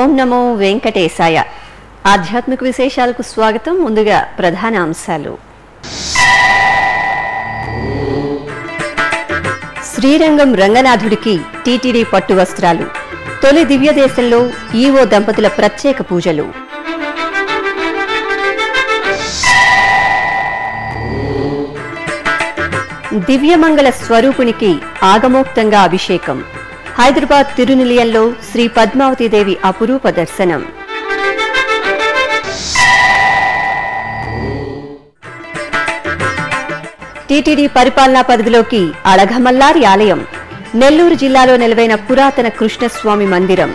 ఓం నమో వెంకటేశాయ ఆధ్యాత్మిక విశేషాలకు స్వాగతం ముందుగా ప్రధాన అంశాలు శ్రీరంగం రంగనాథుడికి టీటీడీ పట్టు వస్త్రాలు తొలి దివ్య దేశంలో ఈవో దంపతుల ప్రత్యేక పూజలు దివ్యమంగళ స్వరూపునికి ఆగమోక్తంగా అభిషేకం హైదరాబాద్ తిరునిలయంలో శ్రీ పద్మావతీదేవి అపురూప దర్శనం టీటీడీ పరిపాలనా పరిధిలోకి అళఘమల్లారి ఆలయం నెల్లూరు జిల్లాలో నెలవైన పురాతన కృష్ణస్వామి మందిరం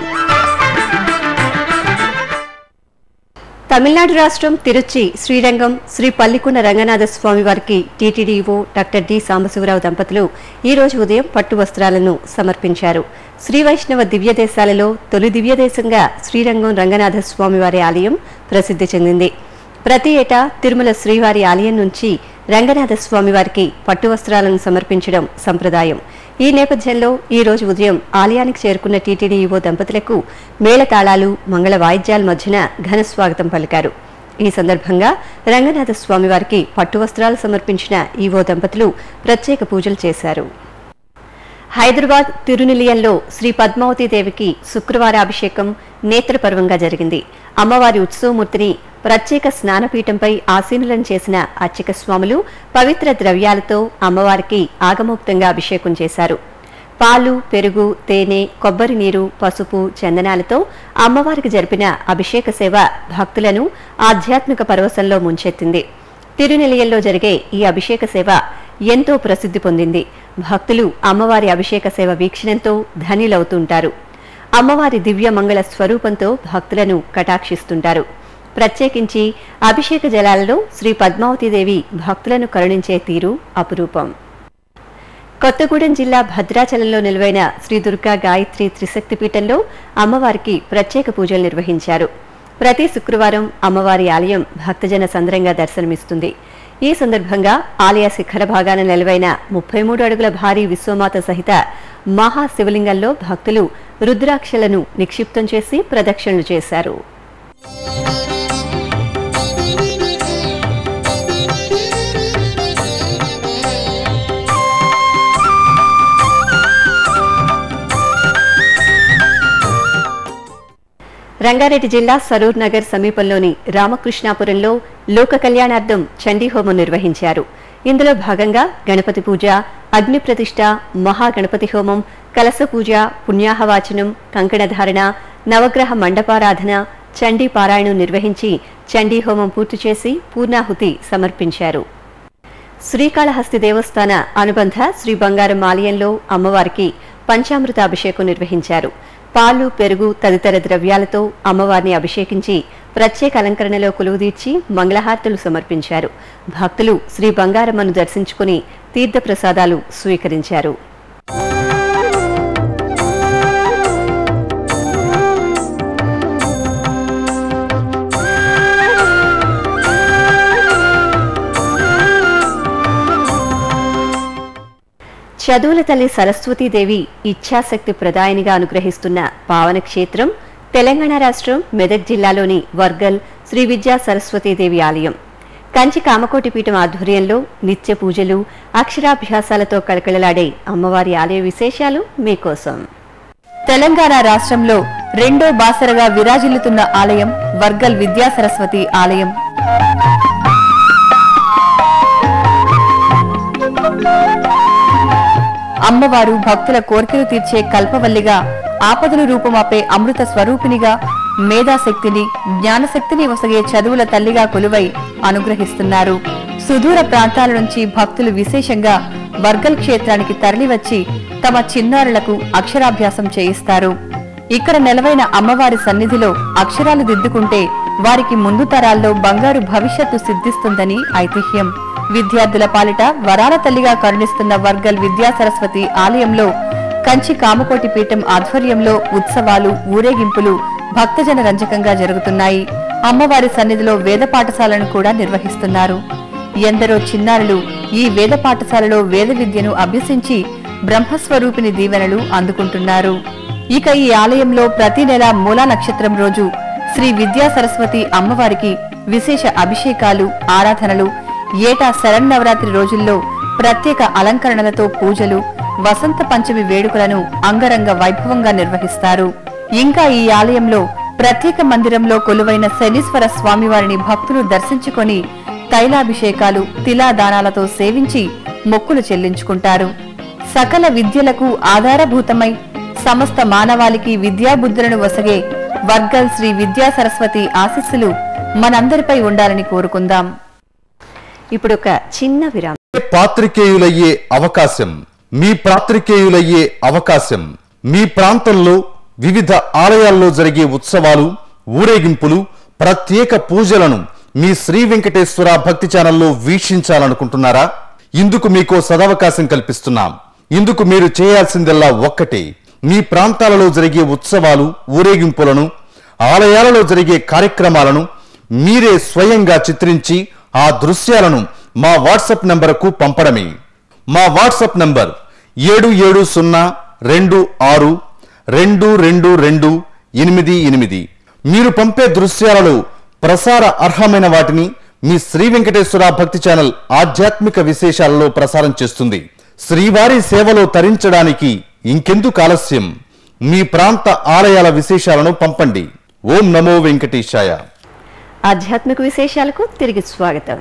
తమిళనాడు రాష్ట్రం తిరుచి శ్రీరంగం శ్రీ పల్లికొండ రంగనాథ స్వామి వారికి టీటీడీఓ డాక్టర్ డి సాంబశివరావు దంపతులు ఈ రోజు ఉదయం పట్టు వస్త్రాలను సమర్పించారు శ్రీ వైష్ణవ దివ్యదేశాలలో తొలి దివ్యదేశంగా శ్రీరంగం రంగనాథ స్వామి వారి ఆలయం ప్రసిద్ధి చెందింది ప్రతి ఏటా తిరుమల శ్రీవారి ఆలయం నుంచి రంగనాథ స్వామి వారికి పట్టు వస్త్రాలను సమర్పించడం సంప్రదాయం ఈ నేపథ్యంలో ఈ రోజు ఉదయం ఆలయానికి చేరుకున్న టీటీడీ ఈవో దంపతులకు మేళతాళాలు మంగళ వాయిద్యాల మధ్యన ఘన స్వాగతం పలికారు ఈ సందర్భంగా రంగనాథ స్వామి వారికి పట్టు వస్త్రాలు సమర్పించిన ఈవో దంపతులు ప్రత్యేక పూజలు చేశారు హైదరాబాద్ తిరునిలయంలో శ్రీ పద్మావతి దేవికి శుక్రవార అభిషేకం నేత్రపర్వంగా జరిగింది అమ్మవారి ఉత్సవమూర్తిని ప్రత్యేక స్నానపీఠంపై ఆసీనులను చేసిన అర్చక స్వాములు పవిత్ర ద్రవ్యాలతో అమ్మవారికి ఆగమోక్తంగా అభిషేకం చేశారు పాలు పెరుగు తేనె కొబ్బరి నీరు పసుపు చందనాలతో అమ్మవారికి జరిపిన అభిషేక సేవ భక్తులను ఆధ్యాత్మిక పరవశంలో ముంచెత్తింది తిరునిలయంలో జరిగే ఈ అభిషేక సేవ ఎంతో ప్రసిద్ధి పొందింది భక్తులు అమ్మవారి అభిషేక సేవ వీక్షణంతో ధనిలవుతుంటారు అమ్మవారి దివ్య మంగళ స్వరూపంతో భక్తులను కటాక్షిస్తుంటారు ప్రత్యేకించి అభిషేక జలాలలో శ్రీ పద్మావతీదేవి భక్తులను కరుణించే తీరు అపురూపం కొత్తగూడెం జిల్లా భద్రాచలంలో నిలువైన శ్రీ దుర్గా గాయత్రి త్రిశక్తి పీఠంలో అమ్మవారికి ప్రత్యేక పూజలు నిర్వహించారు ప్రతి శుక్రవారం అమ్మవారి ఆలయం భక్తజన సంద్రంగా దర్శనమిస్తుంది ఈ సందర్భంగా ఆలయ శిఖర భాగాన నిలవైన ముప్పై మూడు అడుగుల భారీ విశ్వమాత సహిత మహా శివలింగంలో భక్తులు రుద్రాక్షలను నిక్షిప్తం చేసి ప్రదక్షిణలు చేశారు రంగారెడ్డి జిల్లా సరూర్ నగర్ సమీపంలోని రామకృష్ణాపురంలో లోక కళ్యాణార్థం చండీ హోమం నిర్వహించారు ఇందులో భాగంగా గణపతి పూజ అగ్ని ప్రతిష్ట మహాగణపతి హోమం కలస పూజ పుణ్యాహవాచనం కంకణధారణ నవగ్రహ మండపారాధన చండీ పారాయణం నిర్వహించి చండీ హోమం పూర్తి చేసి పూర్ణాహుతి సమర్పించారు శ్రీకాళహస్తి దేవస్థాన అనుబంధ శ్రీ బంగారం ఆలయంలో అమ్మవారికి పంచామృత అభిషేకం నిర్వహించారు పాలు పెరుగు తదితర ద్రవ్యాలతో అమ్మవారిని అభిషేకించి ప్రత్యేక అలంకరణలో కొలువుదీర్చి మంగళహారతులు సమర్పించారు భక్తులు శ్రీ బంగారమ్మను దర్శించుకుని తీర్థప్రసాదాలు స్వీకరించారు చదువుల తల్లి సరస్వతీదేవి ఇచ్ఛాశక్తి ప్రదాయనిగా అనుగ్రహిస్తున్న పావన క్షేత్రం తెలంగాణ రాష్ట్రం మెదక్ జిల్లాలోని వర్గల్ శ్రీ విద్యా సరస్వతీదేవి ఆలయం కంచి కామకోటి పీఠం ఆధ్వర్యంలో నిత్య పూజలు అక్షరాభ్యాసాలతో కళకళలాడే అమ్మవారి ఆలయ విశేషాలు మీకోసం తెలంగాణ రాష్ట్రంలో రెండో బాసరగా విరాజిల్లుతున్న ఆలయం వర్గల్ విద్యా సరస్వతి ఆలయం అమ్మవారు భక్తుల కోరికలు తీర్చే కల్పవల్లిగా ఆపదలు రూపమాపే అమృత స్వరూపినిగా మేధాశక్తిని జ్ఞానశక్తిని వసగే చదువుల తల్లిగా కొలువై అనుగ్రహిస్తున్నారు సుదూర ప్రాంతాల నుంచి భక్తులు విశేషంగా వర్గల్ క్షేత్రానికి తరలివచ్చి తమ చిన్నారులకు అక్షరాభ్యాసం చేయిస్తారు ఇక్కడ నెలవైన అమ్మవారి సన్నిధిలో అక్షరాలు దిద్దుకుంటే వారికి ముందు తరాల్లో బంగారు భవిష్యత్తు సిద్ధిస్తుందని ఐతిహ్యం విద్యార్థుల పాలిట వరాల తల్లిగా కరుణిస్తున్న వర్గల్ విద్యా సరస్వతి ఆలయంలో కంచి కామకోటి పీఠం ఆధ్వర్యంలో ఉత్సవాలు ఊరేగింపులు భక్తజన రంజకంగా జరుగుతున్నాయి అమ్మవారి సన్నిధిలో వేద పాఠశాలను కూడా నిర్వహిస్తున్నారు ఎందరో చిన్నారులు ఈ వేద పాఠశాలలో వేద విద్యను అభ్యసించి బ్రహ్మస్వరూపిణి దీవెనలు అందుకుంటున్నారు ఇక ఈ ఆలయంలో ప్రతి నెల మూలా నక్షత్రం రోజు శ్రీ విద్యా సరస్వతి అమ్మవారికి విశేష అభిషేకాలు ఆరాధనలు ఏటా శరన్నవరాత్రి రోజుల్లో ప్రత్యేక అలంకరణలతో పూజలు వసంత పంచమి వేడుకలను అంగరంగ వైభవంగా నిర్వహిస్తారు ఇంకా ఈ ఆలయంలో ప్రత్యేక మందిరంలో కొలువైన శనీశ్వర స్వామివారిని భక్తులు దర్శించుకొని తైలాభిషేకాలు తిలాదానాలతో సేవించి మొక్కులు చెల్లించుకుంటారు సకల విద్యలకు ఆధారభూతమై సమస్త మానవాళికి విద్యాబుద్ధులను వసగే వర్గల్ శ్రీ విద్యా సరస్వతి ఆశీస్సులు మనందరిపై ఉండాలని కోరుకుందాం ఇప్పుడు ఒక చిన్న విరామం పాత్రికేయులయ్యే అవకాశం మీ పాత్రికేయులయ్యే అవకాశం మీ ప్రాంతంలో వివిధ ఆలయాల్లో జరిగే ఉత్సవాలు ఊరేగింపులు ప్రత్యేక పూజలను మీ శ్రీ వెంకటేశ్వర భక్తి ఛానల్లో వీక్షించాలనుకుంటున్నారా ఇందుకు మీకో సదవకాశం కల్పిస్తున్నాం ఇందుకు మీరు చేయాల్సిందల్లా ఒక్కటే మీ ప్రాంతాలలో జరిగే ఉత్సవాలు ఊరేగింపులను ఆలయాలలో జరిగే కార్యక్రమాలను మీరే స్వయంగా చిత్రించి ఆ దృశ్యాలను మా వాట్సాప్ నంబరుకు పంపడమే మా వాట్సాప్ నంబర్ ఏడు ఏడు సున్నా రెండు ఆరు రెండు రెండు రెండు ఎనిమిది ఎనిమిది మీరు పంపే దృశ్యాలలో ప్రసార అర్హమైన వాటిని మీ శ్రీ వెంకటేశ్వర భక్తి ఛానల్ ఆధ్యాత్మిక విశేషాలలో ప్రసారం చేస్తుంది శ్రీవారి సేవలో తరించడానికి ఇంకెందుకు ఆలస్యం మీ ప్రాంత ఆలయాల విశేషాలను పంపండి ఓం నమో వెంకటేశాయ ఆధ్యాత్మిక విశేషాలకు తిరిగి స్వాగతం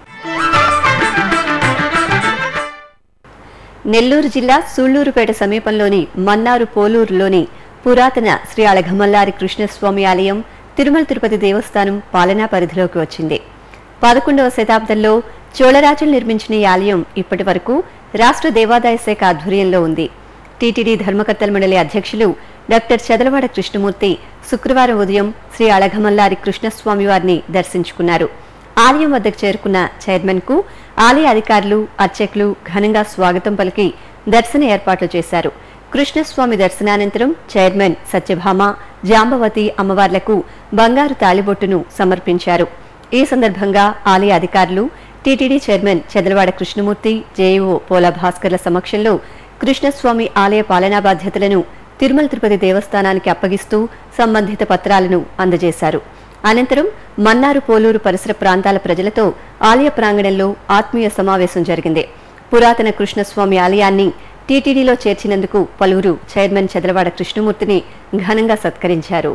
నెల్లూరు జిల్లా సూళ్లూరుపేట సమీపంలోని మన్నారు పోలూరులోని పురాతన శ్రీ అళఘమల్లారి కృష్ణస్వామి ఆలయం తిరుమల తిరుపతి దేవస్థానం పాలనా పరిధిలోకి వచ్చింది పదకొండవ శతాబ్దంలో చోళరాజులు నిర్మించిన ఈ ఆలయం ఇప్పటి వరకు రాష్ట్ర దేవాదాయ శాఖ ఆధ్వర్యంలో ఉంది టీటీడీ ధర్మకర్తల మండలి అధ్యక్షులు డాక్టర్ చదలవాడ కృష్ణమూర్తి శుక్రవారం ఉదయం శ్రీ అళఘమల్లారి కృష్ణస్వామి వారిని దర్శించుకున్నారు ఆలయం వద్దకు చేరుకున్న చైర్మన్ కు ఆలయ అధికారులు అర్చకులు ఘనంగా స్వాగతం పలికి దర్శన ఏర్పాట్లు చేశారు కృష్ణస్వామి దర్శనానంతరం చైర్మన్ సత్యభామ జాంబవతి అమ్మవార్లకు బంగారు తాళిబొట్టును సమర్పించారు ఈ సందర్భంగా ఆలయ అధికారులు TTD chairman Chadalavada Krishnamurthy JEO Pola భాస్కర్ల సమక్షంలో కృష్ణస్వామి ఆలయ పాలనా బాధ్యతలను తిరుమల తిరుపతి దేవస్థానానికి అప్పగిస్తూ సంబంధిత పత్రాలను అందజేశారు అనంతరం మన్నారు పోలూరు పరిసర ప్రాంతాల ప్రజలతో ఆలయ ప్రాంగణంలో ఆత్మీయ సమావేశం జరిగింది పురాతన కృష్ణస్వామి ఆలయాన్ని టీటీడీలో చేర్చినందుకు పలువురు చైర్మన్ చదలవాడ కృష్ణమూర్తిని ఘనంగా సత్కరించారు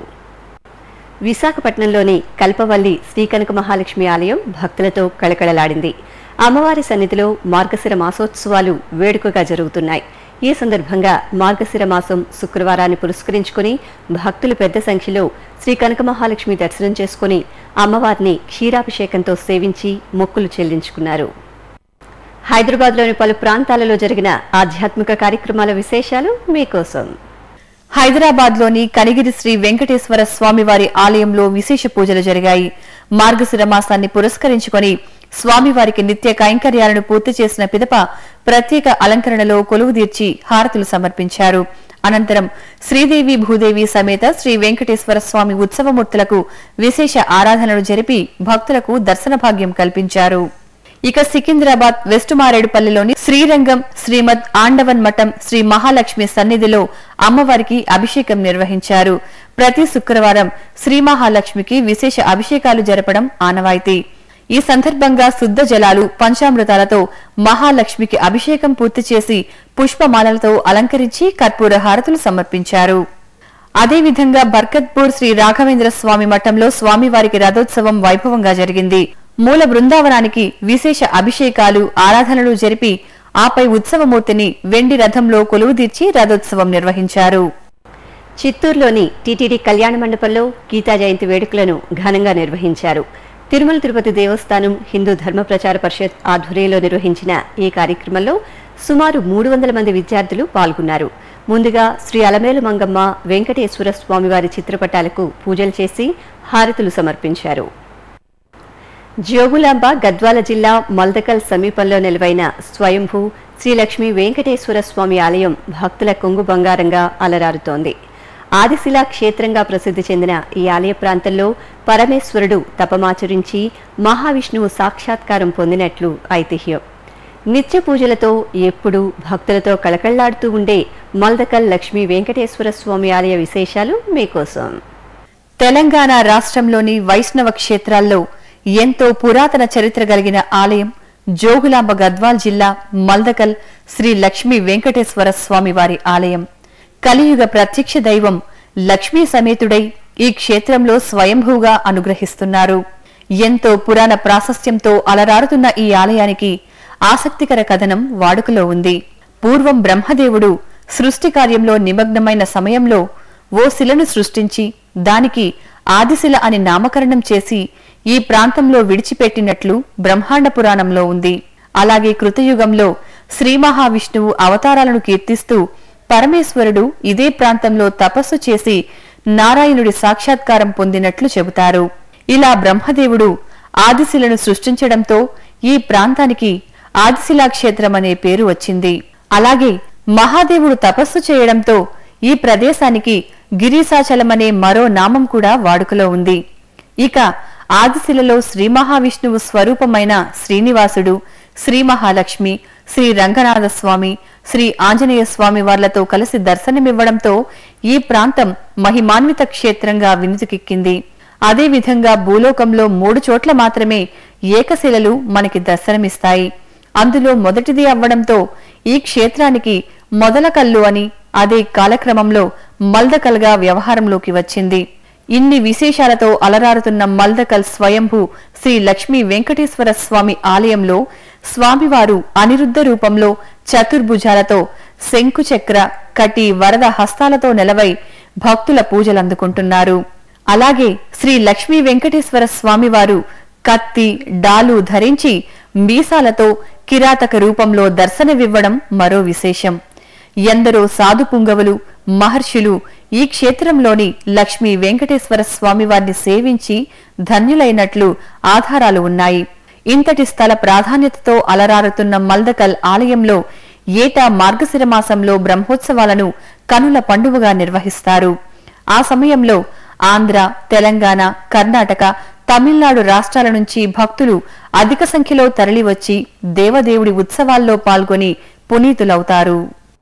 విశాఖపట్నంలోని కల్పవల్లి శ్రీకనక మహాలక్ష్మి ఆలయం భక్తులతో కళకళలాడింది అమ్మవారి సన్నిధిలో మార్గశిర మాసోత్సవాలు వేడుకగా జరుగుతున్నాయి ఈ సందర్భంగా మార్గశిర మాసం శుక్రవారాన్ని పురస్కరించుకుని భక్తులు పెద్ద సంఖ్యలో శ్రీ కనక మహాలక్ష్మి దర్శనం చేసుకుని అమ్మవారిని క్షీరాభిషేకంతో సేవించి మొక్కులు చెల్లించుకున్నారు హైదరాబాద్లోని పలు ప్రాంతాలలో జరిగిన ఆధ్యాత్మిక కార్యక్రమాల విశేషాలు మీకోసం హైదరాబాద్ లోని కనిగిరి శ్రీ వెంకటేశ్వర స్వామివారి ఆలయంలో విశేష పూజలు జరిగాయి మార్గశిర మాసాన్ని పురస్కరించుకొని స్వామివారికి నిత్య కైంకర్యాలను పూర్తి చేసిన పిదప ప్రత్యేక అలంకరణలో కొలువుదీర్చి హారతులు సమర్పించారు అనంతరం శ్రీదేవి భూదేవి సమేత శ్రీ వెంకటేశ్వర స్వామి ఉత్సవమూర్తులకు విశేష ఆరాధనలు జరిపి భక్తులకు దర్శన భాగ్యం కల్పించారు ఇక సికింద్రాబాద్ వెస్ట్ మారేడుపల్లిలోని శ్రీరంగం శ్రీమద్ ఆండవన్ మఠం శ్రీ మహాలక్ష్మి సన్నిధిలో అమ్మవారికి అభిషేకం నిర్వహించారు ప్రతి శుక్రవారం శ్రీ మహాలక్ష్మికి విశేష అభిషేకాలు జరపడం ఆనవాయితీ ఈ సందర్భంగా శుద్ధ జలాలు పంచామృతాలతో మహాలక్ష్మికి అభిషేకం పూర్తి చేసి పుష్పమాలలతో అలంకరించి కర్పూర హారతులు సమర్పించారు అదేవిధంగా బర్కత్పూర్ శ్రీ రాఘవేంద్ర స్వామి మఠంలో స్వామివారికి రథోత్సవం వైభవంగా జరిగింది మూల బృందావనానికి విశేష అభిషేకాలు ఆరాధనలు జరిపి ఆపై ఉత్సవమూర్తిని వెండి రథంలో కొలువుదీర్చి రథోత్సవం నిర్వహించారు చిత్తూరులోని టీటీడీ కళ్యాణ మండపంలో గీతా జయంతి వేడుకలను ఘనంగా నిర్వహించారు తిరుమల తిరుపతి దేవస్థానం హిందూ ధర్మ ప్రచార పరిషత్ ఆధ్వర్యంలో నిర్వహించిన ఈ కార్యక్రమంలో సుమారు మూడు వందల మంది విద్యార్థులు పాల్గొన్నారు ముందుగా శ్రీ అలమేలు మంగమ్మ వెంకటేశ్వర స్వామివారి చిత్రపటాలకు పూజలు చేసి హారతులు సమర్పించారు జోగులాంబ గద్వాల జిల్లా మల్దకల్ సమీపంలో నిలవైన స్వయంభూ శ్రీలక్ష్మి వెంకటేశ్వర స్వామి ఆలయం భక్తుల కొంగు బంగారంగా అలరారుతోంది ఆదిశిలా క్షేత్రంగా ప్రసిద్ధి చెందిన ఈ ఆలయ ప్రాంతంలో పరమేశ్వరుడు తపమాచరించి మహావిష్ణువు సాక్షాత్కారం పొందినట్లు ఐతిహ్యం నిత్య పూజలతో ఎప్పుడూ భక్తులతో కళకళ్లాడుతూ ఉండే మల్దకల్ లక్ష్మీ వెంకటేశ్వర స్వామి ఆలయ విశేషాలు మీకోసం తెలంగాణ రాష్ట్రంలోని వైష్ణవ క్షేత్రాల్లో ఎంతో పురాతన చరిత్ర కలిగిన ఆలయం జోగులాంబ గద్వాల్ జిల్లా మల్దకల్ శ్రీ లక్ష్మీ వెంకటేశ్వర స్వామి వారి ఆలయం కలియుగ ప్రత్యక్ష దైవం లక్ష్మీ సమేతుడై ఈ క్షేత్రంలో స్వయంభూగా అనుగ్రహిస్తున్నారు ఎంతో పురాణ ప్రాశస్త్యంతో అలరారుతున్న ఈ ఆలయానికి ఆసక్తికర కథనం వాడుకలో ఉంది పూర్వం బ్రహ్మదేవుడు సృష్టి కార్యంలో నిమగ్నమైన సమయంలో ఓ శిలను సృష్టించి దానికి ఆదిశిల అని నామకరణం చేసి ఈ ప్రాంతంలో విడిచిపెట్టినట్లు బ్రహ్మాండ పురాణంలో ఉంది అలాగే కృతయుగంలో శ్రీ మహావిష్ణువు అవతారాలను కీర్తిస్తూ పరమేశ్వరుడు ఇదే ప్రాంతంలో తపస్సు చేసి నారాయణుడి సాక్షాత్కారం పొందినట్లు చెబుతారు ఇలా బ్రహ్మదేవుడు ఆదిశిలను సృష్టించడంతో ఈ ప్రాంతానికి ఆదిశిలా క్షేత్రం అనే పేరు వచ్చింది అలాగే మహాదేవుడు తపస్సు చేయడంతో ఈ ప్రదేశానికి గిరీశాచలమనే మరో నామం కూడా వాడుకలో ఉంది ఇక ఆదిశిలలో శ్రీ మహావిష్ణువు స్వరూపమైన శ్రీనివాసుడు శ్రీ మహాలక్ష్మి శ్రీ రంగనాథ స్వామి శ్రీ ఆంజనేయ స్వామి వార్లతో కలిసి దర్శనమివ్వడంతో ఈ ప్రాంతం మహిమాన్విత క్షేత్రంగా వినుతికెక్కింది అదేవిధంగా భూలోకంలో మూడు చోట్ల మాత్రమే ఏకశిలలు మనకి దర్శనమిస్తాయి అందులో మొదటిది అవ్వడంతో ఈ క్షేత్రానికి మొదలకల్లు అని అదే కాలక్రమంలో మల్దకల్గా వ్యవహారంలోకి వచ్చింది ఇన్ని విశేషాలతో అలరారుతున్న మల్దకల్ స్వయంభూ శ్రీ లక్ష్మీ వెంకటేశ్వర స్వామి ఆలయంలో స్వామివారు అనిరుద్ధ రూపంలో చతుర్భుజాలతో శంకుచక్ర కటి వరద హస్తాలతో నెలవై భక్తుల పూజలందుకుంటున్నారు అలాగే శ్రీ లక్ష్మీ వెంకటేశ్వర స్వామివారు కత్తి డాలు ధరించి మీసాలతో కిరాతక రూపంలో దర్శనమివ్వడం మరో విశేషం ఎందరో సాధు పుంగవులు మహర్షులు ఈ క్షేత్రంలోని లక్ష్మీ వెంకటేశ్వర స్వామివారిని సేవించి ధన్యులైనట్లు ఆధారాలు ఉన్నాయి ఇంతటి స్థల ప్రాధాన్యతతో అలరారుతున్న మల్దకల్ ఆలయంలో ఏటా మార్గశిర మాసంలో బ్రహ్మోత్సవాలను కనుల పండుగగా నిర్వహిస్తారు ఆ సమయంలో ఆంధ్ర తెలంగాణ కర్ణాటక తమిళనాడు రాష్ట్రాల నుంచి భక్తులు అధిక సంఖ్యలో తరలివచ్చి దేవదేవుడి ఉత్సవాల్లో పాల్గొని పునీతులవుతారు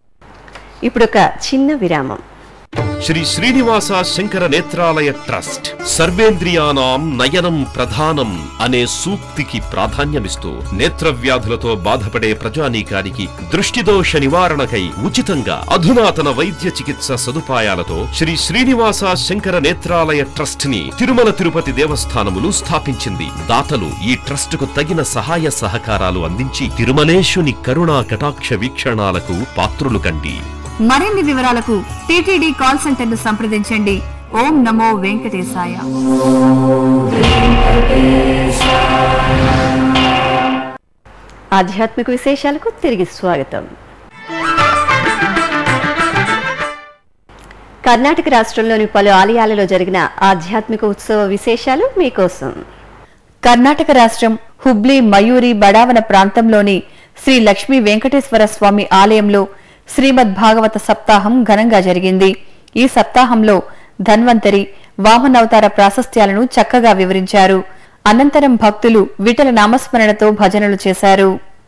ఇప్పుడొక చిన్న విరామం శ్రీ శ్రీనివాస శంకర నేత్రాలయ ట్రస్ట్ సర్వేంద్రియానాం నయనం ప్రధానం అనే సూక్తికి ప్రాధాన్యమిస్తూ నేత్ర వ్యాధులతో బాధపడే ప్రజానీకానికి దృష్టిదోష నివారణకై ఉచితంగా అధునాతన వైద్య చికిత్స సదుపాయాలతో శ్రీ శ్రీనివాస శంకర నేత్రాలయ ట్రస్ట్ ని తిరుమల తిరుపతి దేవస్థానములు స్థాపించింది దాతలు ఈ ట్రస్ట్ కు తగిన సహాయ సహకారాలు అందించి తిరుమలేశుని కరుణా కటాక్ష వీక్షణాలకు పాత్రులు కండి మరిన్ని వివరాలకు టీటీడీ కాల్ సెంటర్ ను సంప్రదించండి ఓం నమో వెంకటేశాయ ఆధ్యాత్మిక విశేషాలకు తిరిగి స్వాగతం కర్ణాటక రాష్ట్రంలోని పలు ఆలయాలలో జరిగిన ఆధ్యాత్మిక ఉత్సవ విశేషాలు మీకోసం కర్ణాటక రాష్ట్రం హుబ్లీ మయూరి బడావన ప్రాంతంలోని శ్రీ లక్ష్మీ వెంకటేశ్వర స్వామి ఆలయంలో శ్రీమద్ భాగవత సప్తాహం ఘనంగా జరిగింది ఈ సప్తాహంలో ధన్వంతరి వామనవతార ప్రాశస్త్యాలను చక్కగా వివరించారు అనంతరం భక్తులు విఠల నామస్మరణతో భజనలు చేశారు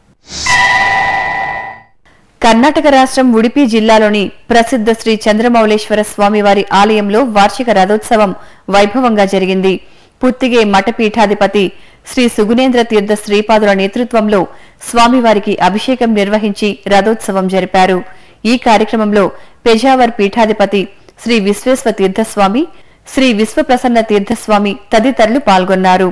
కర్ణాటక రాష్ట్రం ఉడిపి జిల్లాలోని ప్రసిద్ధ శ్రీ చంద్రమౌళేశ్వర స్వామివారి ఆలయంలో వార్షిక రథోత్సవం వైభవంగా జరిగింది పుత్తిగే మఠపీఠాధిపతి శ్రీ సుగుణేంద్ర తీర్థ శ్రీపాదుల నేతృత్వంలో స్వామివారికి అభిషేకం నిర్వహించి రథోత్సవం జరిపారు ఈ కార్యక్రమంలో పెజావర్ పీఠాధిపతి శ్రీ విశ్వేశ్వ తీర్థస్వామి శ్రీ విశ్వప్రసన్న తీర్థస్వామి తదితరులు పాల్గొన్నారు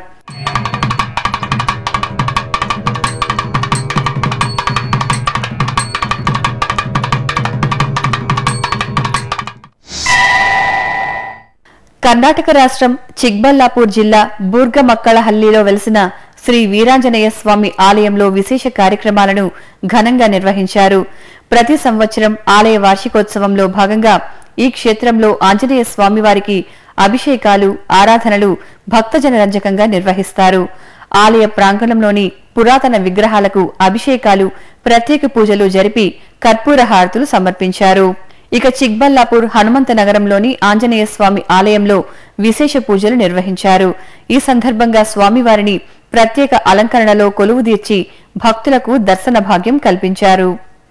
కర్ణాటక రాష్ట్రం చిక్బల్లాపూర్ జిల్లా బూర్గమక్కళహల్లిలో వెలిసిన శ్రీ వీరాంజనేయ స్వామి ఆలయంలో విశేష కార్యక్రమాలను ఘనంగా నిర్వహించారు ప్రతి సంవత్సరం ఆలయ వార్షికోత్సవంలో భాగంగా ఈ క్షేత్రంలో ఆంజనేయ స్వామివారికి అభిషేకాలు ఆరాధనలు భక్తజన రంజకంగా నిర్వహిస్తారు ఆలయ ప్రాంగణంలోని పురాతన విగ్రహాలకు అభిషేకాలు ప్రత్యేక పూజలు జరిపి కర్పూర హారతులు సమర్పించారు ఇక చిక్బల్లాపూర్ హనుమంత నగరంలోని ఆంజనేయ స్వామి ఆలయంలో విశేష పూజలు నిర్వహించారు ఈ సందర్భంగా స్వామివారిని ప్రత్యేక అలంకరణలో కొలువు తీర్చి భక్తులకు దర్శన భాగ్యం కల్పించారు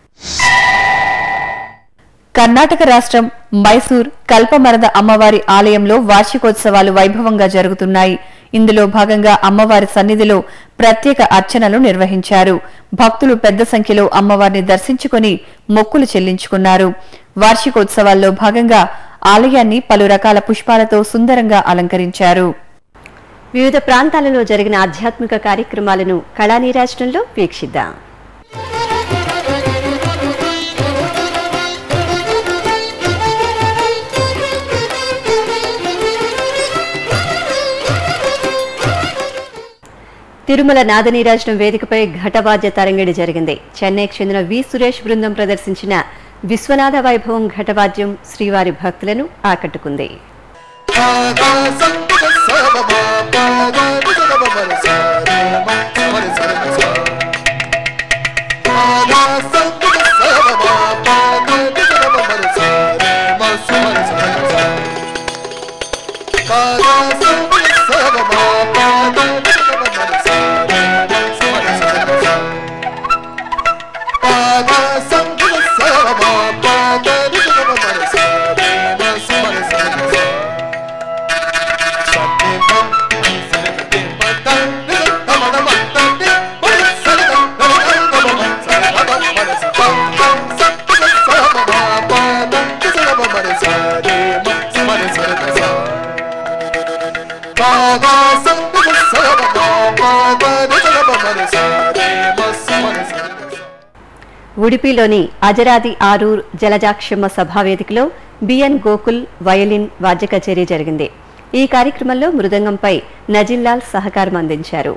కర్ణాటక రాష్ట్రం మైసూర్ కల్పమరద అమ్మవారి ఆలయంలో వార్షికోత్సవాలు వైభవంగా జరుగుతున్నాయి ఇందులో భాగంగా అమ్మవారి సన్నిధిలో ప్రత్యేక అర్చనలు నిర్వహించారు భక్తులు పెద్ద సంఖ్యలో అమ్మవారిని దర్శించుకుని మొక్కులు చెల్లించుకున్నారు వార్షికోత్సవాల్లో భాగంగా ఆలయాన్ని పలు రకాల పుష్పాలతో సుందరంగా అలంకరించారు వివిధ ప్రాంతాలలో జరిగిన ఆధ్యాత్మిక కార్యక్రమాలను కళానీరాజనంలో వీక్షిద్దాం తిరుమల నాదనీరాజనం వేదికపై ఘటవాద్య తరంగిడి జరిగింది చెన్నైకి చెందిన వి సురేష్ బృందం ప్రదర్శించిన విశ్వనాథ వైభవం ఘటవాద్యం శ్రీవారి భక్తులను ఆకట్టుకుంది ఉడిపిలోని అజరాది ఆరూర్ జలజాక్షమ్మ సభావేదికలో బిఎన్ గోకుల్ వయలిన్ వాద్య కచేరీ జరిగింది ఈ కార్యక్రమంలో మృదంగంపై నజిల్లాల్ సహకారం అందించారు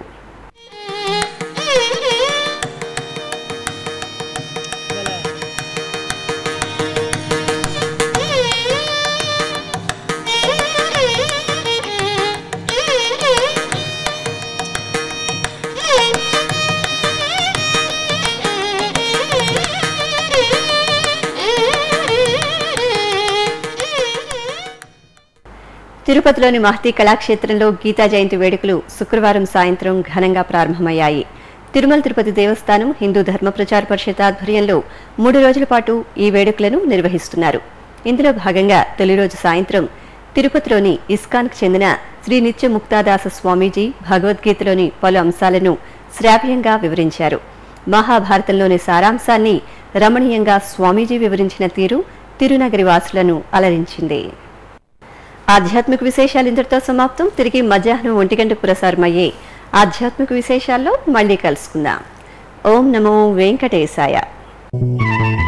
తిరుపతిలోని మహతి కళాక్షేత్రంలో గీతా జయంతి వేడుకలు శుక్రవారం సాయంత్రం ఘనంగా ప్రారంభమయ్యాయి తిరుమల తిరుపతి దేవస్థానం హిందూ ధర్మ ప్రచార పరిషత్ ఆధ్వర్యంలో మూడు రోజుల పాటు ఈ వేడుకలను నిర్వహిస్తున్నారు ఇందులో భాగంగా తొలి రోజు సాయంత్రం తిరుపతిలోని ఇస్కాన్కు చెందిన శ్రీ నిత్య ముక్తాదాస స్వామీజీ భగవద్గీతలోని పలు అంశాలను శ్రావ్యంగా వివరించారు మహాభారతంలోని సారాంశాన్ని రమణీయంగా స్వామీజీ వివరించిన తీరు తిరునగరి వాసులను అలరించింది ఆధ్యాత్మిక విశేషాలు ఇంతటితో సమాప్తం తిరిగి మధ్యాహ్నం ఒంటి గంటకు ప్రసారమయ్యే ఆధ్యాత్మిక విశేషాల్లో మళ్ళీ కలుసుకుందాం ఓం నమో వెంకటేశాయ